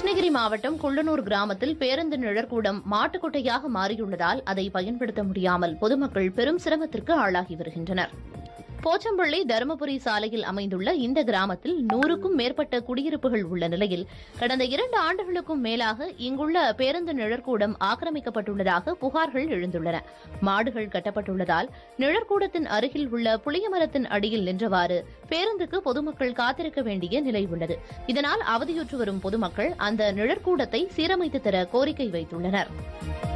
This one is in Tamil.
கிருஷ்ணகிரி மாவட்டம் குள்ளனூர் கிராமத்தில் பேருந்து நிழற்கூடம் மாட்டுக்கொட்டையாக மாறியுள்ளதால் அதை பயன்படுத்த முடியாமல் பொதுமக்கள் பெரும் சிரமத்திற்கு ஆளாகி வருகின்றனர் போச்சம்பள்ளி தருமபுரி சாலையில் அமைந்துள்ள இந்த கிராமத்தில் நூறுக்கும் மேற்பட்ட குடியிருப்புகள் உள்ள நிலையில் கடந்த இரண்டு ஆண்டுகளுக்கும் மேலாக இங்குள்ள பேருந்து நிழற்கூடம் ஆக்கிரமிக்கப்பட்டுள்ளதாக புகார்கள் எழுந்துள்ளன மாடுகள் கட்டப்பட்டுள்ளதால் நிழற்கூடத்தின் அருகில் உள்ள புளியமரத்தின் அடியில் நின்றவாறு பேருந்துக்கு பொதுமக்கள் காத்திருக்க வேண்டிய நிலை உள்ளது இதனால் அவதியுற்று வரும் பொதுமக்கள் அந்த நிழற்கூடத்தை சீரமைத்து தர கோரிக்கை வைத்துள்ளனர்